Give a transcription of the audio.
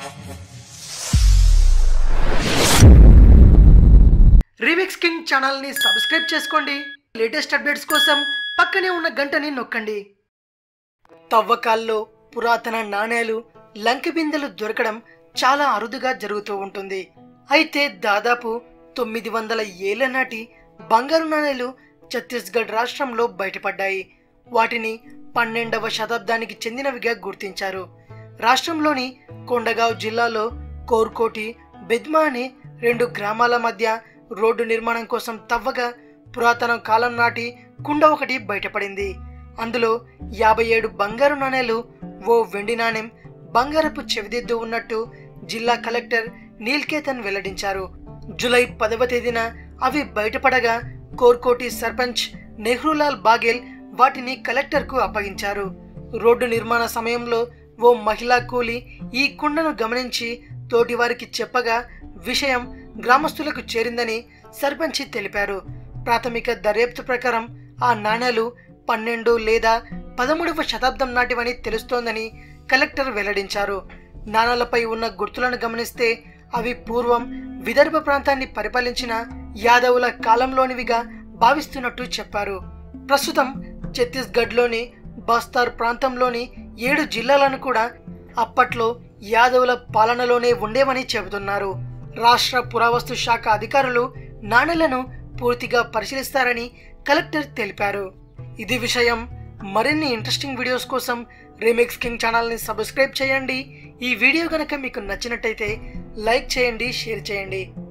remix king ఛానల్ని subscribe చేసుకోండి latest updates కోసం పక్కనే ఉన్న గంటని నొక్కండి తవ్వకాల్లో పురాతన నాణేలు లంక బిందెలు దొరకడం చాలా అరుదుగా జరుగుతూ ఉంటుంది అయితే దాదాపు తొమ్మిది వందల ఏళ్ల నాటి బంగారు నాణేలు ఛత్తీస్గఢ్ రాష్ట్రంలో బయటపడ్డాయి వాటిని పన్నెండవ శతాబ్దానికి చెందినవిగా గుర్తించారు రాష్ట్రంలోని కొండగావ్ జిల్లాలో కోర్కోటి బెద్మా అనే రెండు గ్రామాల మధ్య రోడ్డు నిర్మాణం కోసం తవ్వగా పురాతన కాలం నాటి కుండ ఒకటి బయటపడింది అందులో యాభై ఏడు బంగారు నాణేలు ఓ వెండి నాణెం బంగారపు చెవిదిద్దు ఉన్నట్టు జిల్లా కలెక్టర్ నీల్కేతన్ వెల్లడించారు జూలై పదవ తేదీన అవి బయటపడగా కోర్కోటి సర్పంచ్ నెహ్రూలాల్ బాగేల్ వాటిని కలెక్టర్కు అప్పగించారు రోడ్డు నిర్మాణ సమయంలో ఓ మహిళా కూలి ఈ కుండను గమనించి తోటివారికి చెప్పగా విషయం గ్రామస్తులకు చేరిందని సర్పంచి తెలిపారు ప్రాథమిక దర్యాప్తు ప్రకారం ఆ నాణేలు పన్నెండు లేదా పదమూడవ శతాబ్దం నాటివని తెలుస్తోందని కలెక్టర్ వెల్లడించారు నాణాలపై ఉన్న గుర్తులను గమనిస్తే అవి పూర్వం విదర్భ ప్రాంతాన్ని పరిపాలించిన యాదవుల కాలంలోనివిగా భావిస్తున్నట్టు చెప్పారు ప్రస్తుతం ఛత్తీస్గఢ్లోని బస్తార్ ప్రాంతంలోని ఏడు జిల్లాలను కూడా అప్పట్లో యాదవుల పాలనలోనే ఉండేవని చెబుతున్నారు రాష్ట్ర పురావస్తు శాఖ అధికారులు నాణేలను పూర్తిగా పరిశీలిస్తారని కలెక్టర్ తెలిపారు ఇది విషయం మరిన్ని ఇంట్రెస్టింగ్ వీడియోస్ కోసం రీమిక్స్ కింగ్ ఛానల్ని సబ్స్క్రైబ్ చేయండి ఈ వీడియో గనక మీకు నచ్చినట్టయితే లైక్ చేయండి షేర్ చేయండి